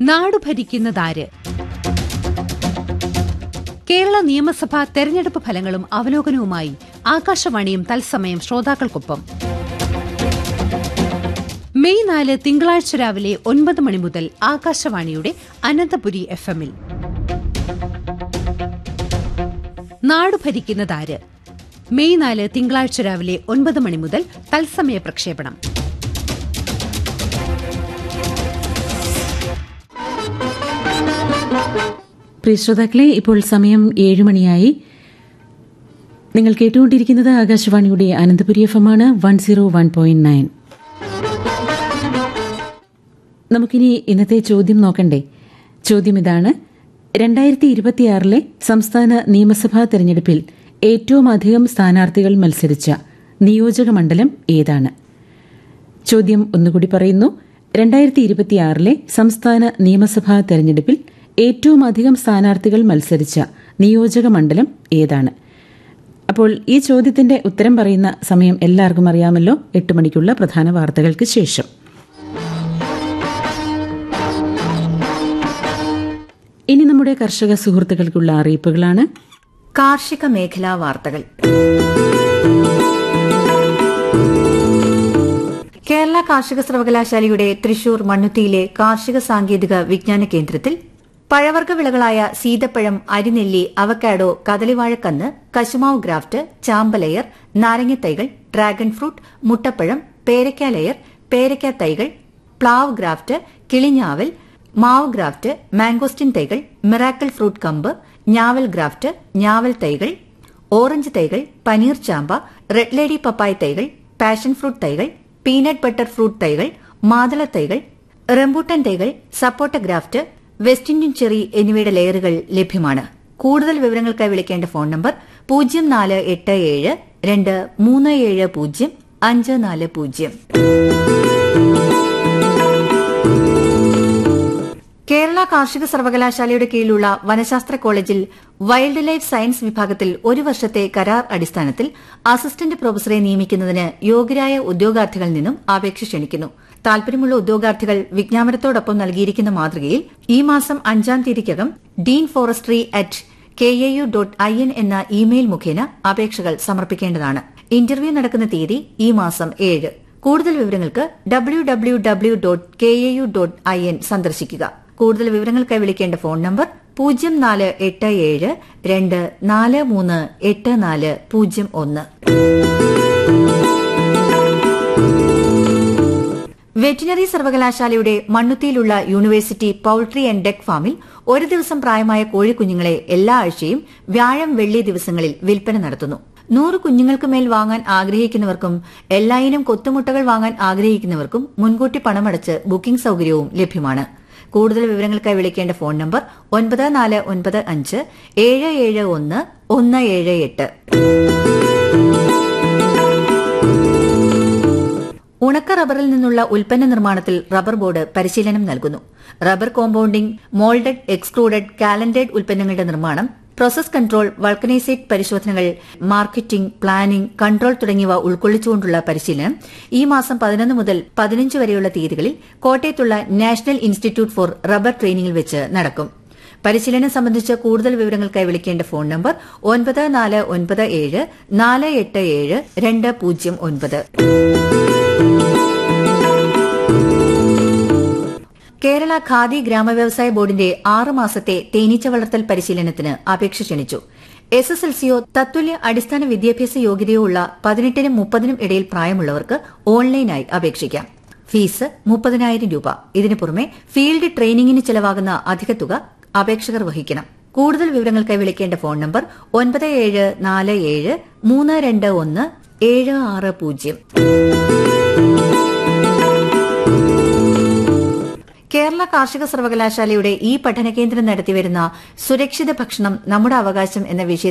നാടു ഭരിക്കുന്നതാര് കേരള നിയമസഭാ തെരഞ്ഞെടുപ്പ് ഫലങ്ങളും അവലോകനവുമായി ആകാശവാണിയും തത്സമയം ശ്രോതാക്കൾക്കൊപ്പം മെയ് നാല് തിങ്കളാഴ്ച രാവിലെ ഒൻപത് മണി മുതൽ ആകാശവാണിയുടെ അനന്തപുരി എഫ് എമ്മിൽ നാടു ഭരിക്കുന്നതാര് മെയ് നാല് തിങ്കളാഴ്ച രാവിലെ ഒൻപത് മണി മുതൽ തത്സമയ പ്രക്ഷേപണം പ്രിയ ശ്രോതാക്കളെ ഇപ്പോൾ സമയം ഏഴ് മണിയായി നിങ്ങൾ കേട്ടുകൊണ്ടിരിക്കുന്നത് ആകാശവാണിയുടെ അനന്തപുരി എഫ് ആണ് one zero one point nine നമുക്കിനി ഇന്നത്തെ ചോദ്യം നോക്കണ്ടേ ചോദ്യം ഇതാണ് രണ്ടായിരത്തി ഇരുപത്തിയാറിലെ സംസ്ഥാന നിയമസഭാ തെരഞ്ഞെടുപ്പിൽ ഏറ്റവും അധികം സ്ഥാനാർത്ഥികൾ മത്സരിച്ച നിയോജക മണ്ഡലം ഏതാണ് ചോദ്യം ഒന്നുകൂടി പറയുന്നു രണ്ടായിരത്തി ഇരുപത്തിയാറിലെ സംസ്ഥാന നിയമസഭാ തെരഞ്ഞെടുപ്പിൽ ഏറ്റവും അധികം സ്ഥാനാർത്ഥികൾ മത്സരിച്ച നിയോജക മണ്ഡലം ഏതാണ് അപ്പോൾ ഈ ചോദ്യത്തിന്റെ ഉത്തരം പറയുന്ന സമയം എല്ലാവർക്കും അറിയാമല്ലോ എട്ട് മണിക്കുള്ള പ്രധാന വാർത്തകൾക്ക് ശേഷം ഇനി നമ്മുടെ കർഷക സുഹൃത്തുക്കൾക്കുള്ള അറിയിപ്പുകളാണ് കാർഷിക മേഖലാ വാർത്തകൾ കേരള കാർഷിക സർവകലാശാലയുടെ തൃശൂർ മണ്ണുത്തിയിലെ കാർഷിക സാങ്കേതിക വിജ്ഞാന കേന്ദ്രത്തിൽ പഴവർഗ്ഗ വിളകളായ സീതപ്പഴം അരിനെല്ലി അവക്കാഡോ കദളിവാഴക്കന്ന് കശുമാവ് ഗ്രാഫ്റ്റ് ചാമ്പലയർ നാരങ്ങത്തൈകൾ ഡ്രാഗൺ ഫ്രൂട്ട് മുട്ടപ്പഴം പേരയ്ക്ക ലെയർ പേരയ്ക്ക തൈകൾ പ്ലാവ് ഗ്രാഫ്റ്റ് കിളിഞ്ഞാവൽ മാവ് ഗ്രാഫ്റ്റ് മാംഗോസ്റ്റിൻ തൈകൾ മിറാക്കിൾ ഫ്രൂട്ട് കമ്പ് ഞാവൽ ഗ്രാഫ്റ്റ് ഞാവൽ തൈകൾ ഓറഞ്ച് തൈകൾ പനീർ ചാമ്പ റെഡ് ലേഡി പപ്പായ തൈകൾ പാഷൻ ഫ്രൂട്ട് തൈകൾ പീനട്ട് ബട്ടർ ഫ്രൂട്ട് തൈകൾ മാതള തൈകൾ റംബൂട്ടൻ തൈകൾ സപ്പോട്ട ഗ്രാഫ്റ്റ് വെസ്റ്റ് ഇന്ത്യൻ ചെറി എന്നിവയുടെ ലെയറുകൾ ലഭ്യമാണ് കൂടുതൽ വിവരങ്ങൾക്കായി വിളിക്കേണ്ട ഫോൺ നമ്പർ പൂജ്യം നാല് എട്ട് ഏഴ് രണ്ട് മൂന്ന് ഏഴ് പൂജ്യം അഞ്ച് നാല് പൂജ്യം കേരള കാർഷിക സർവകലാശാലയുടെ കീഴിലുള്ള വനശാസ്ത്ര കോളേജിൽ വൈൽഡ് ലൈഫ് സയൻസ് വിഭാഗത്തിൽ ഒരു വർഷത്തെ കരാർ അടിസ്ഥാനത്തിൽ അസിസ്റ്റന്റ് പ്രൊഫസറെ നിയമിക്കുന്നതിന് യോഗ്യരായ ഉദ്യോഗാർത്ഥികളിൽ നിന്നും അപേക്ഷ ക്ഷണിക്കുന്നു താൽപര്യമുള്ള ഉദ്യോഗാർത്ഥികൾ വിജ്ഞാപനത്തോടൊപ്പം നൽകിയിരിക്കുന്ന മാതൃകയിൽ ഈ മാസം അഞ്ചാം തീയതിക്കകം dean forestry at K A U dot I N എന്ന ഇമെയിൽ മുഖേന അപേക്ഷകൾ സമർപ്പിക്കേണ്ടതാണ് ഇന്റർവ്യൂ നടക്കുന്ന തീയതി ഈ മാസം ഏഴ് കൂടുതൽ വിവരങ്ങൾക്ക് W W W dot K A U dot I N സന്ദർശിക്കുക കൂടുതൽ വിവരങ്ങൾക്കായി വിളിക്കേണ്ട ഫോൺ നമ്പർ പൂജ്യം നാല് എട്ട് ഏഴ് രണ്ട് നാല് മൂന്ന് എട്ട് നാല് പൂജ്യം ഒന്ന് വെറ്റിനറി സർവകലാശാലയുടെ മണ്ണുത്തിയിലുള്ള യൂണിവേഴ്സിറ്റി പൌൾട്രി ആൻഡ് ഡെക് ഫാമിൽ ഒരു ദിവസം പ്രായമായ കോഴിക്കുഞ്ഞുങ്ങളെ എല്ലാ ആഴ്ചയും വ്യാഴം വെള്ളി ദിവസങ്ങളിൽ വിൽപ്പന നടത്തുന്നു നൂറ് കുഞ്ഞുങ്ങൾക്ക് മേൽ വാങ്ങാൻ ആഗ്രഹിക്കുന്നവർക്കും എല്ലായിനം കൊത്തുമുട്ടകൾ വാങ്ങാൻ ആഗ്രഹിക്കുന്നവർക്കും മുൻകൂട്ടി പണമടച്ച് ബുക്കിംഗ് സൌകര്യവും ലഭ്യമാണ് കൂടുതൽ വിവരങ്ങൾക്കായി വിളിക്കേണ്ട ഫോൺ നമ്പർ ഒൻപത് നാല് ഒൻപത് അഞ്ച് ഏഴ് ഏഴ് ഒന്ന് ഒന്ന് ഏഴ് എട്ട് ഉണക്ക റബ്ബറിൽ നിന്നുള്ള ഉൽപ്പന്ന നിർമ്മാണത്തിൽ റബ്ബർ ബോർഡ് പരിശീലനം നൽകുന്നു rubber compounding moulded extruded calendered ഉൽപ്പന്നങ്ങളുടെ നിർമ്മാണം പ്രോസസ് കൺട്രോൾ വൾക്കനൈസേറ്റ് പരിശോധനകൾ മാർക്കറ്റിംഗ് പ്ലാനിംഗ് കൺട്രോൾ തുടങ്ങിയവ ഉൾക്കൊള്ളിച്ചുകൊണ്ടുള്ള പരിശീലനം ഈ മാസം പതിനൊന്ന് മുതൽ പതിനഞ്ച് വരെയുള്ള തീയതികളിൽ കോട്ടയത്തുള്ള നാഷണൽ ഇൻസ്റ്റിറ്റ്യൂട്ട് ഫോർ റബ്ബർ ട്രെയിനിംഗിൽ വെച്ച് നടക്കും പരിശീലനം സംബന്ധിച്ച് കൂടുതൽ വിവരങ്ങൾക്കായി വിളിക്കേണ്ട ഫോൺ നമ്പർ ഒൻപത് നാല് ഒൻപത് ഏഴ് നാല് എട്ട് ഏഴ് രണ്ട് പൂജ്യം ഒൻപത് കേരള ഖാദി ഗ്രാമവ്യവസായ ബോർഡിന്റെ ആറ് മാസത്തെ തേനീച്ച വളർത്തൽ പരിശീലനത്തിന് അപേക്ഷ ക്ഷണിച്ചു എസ് എസ് എൽ സിയോ തത്തുല്യ അടിസ്ഥാന വിദ്യാഭ്യാസ യോഗ്യതയോ ഉള്ള പതിനെട്ടിനും മുപ്പതിനും ഇടയിൽ പ്രായമുള്ളവർക്ക് ഓൺലൈനായി അപേക്ഷിക്കാം ഫീസ് മുപ്പതിനായിരം രൂപ ഇതിനു പുറമെ ഫീൽഡ് ട്രെയിനിങ്ങിന് ചെലവാകുന്ന അധിക തുക അപേക്ഷകർ വഹിക്കണം കൂടുതൽ വിവരങ്ങൾക്കായി വിളിക്കേണ്ട ഫോൺ നമ്പർ ഒൻപത് ഏഴ് നാല് ഏഴ് മൂന്ന് രണ്ട് ഒന്ന് ഏഴ് ആറ് പൂജ്യം കേരള കാർഷിക സർവകലാശാലയുടെ ഈ പഠന കേന്ദ്രം നടത്തിവരുന്ന സുരക്ഷിത ഭക്ഷണം നമ്മുടെ അവകാശം എന്ന വിഷയത്തിൽ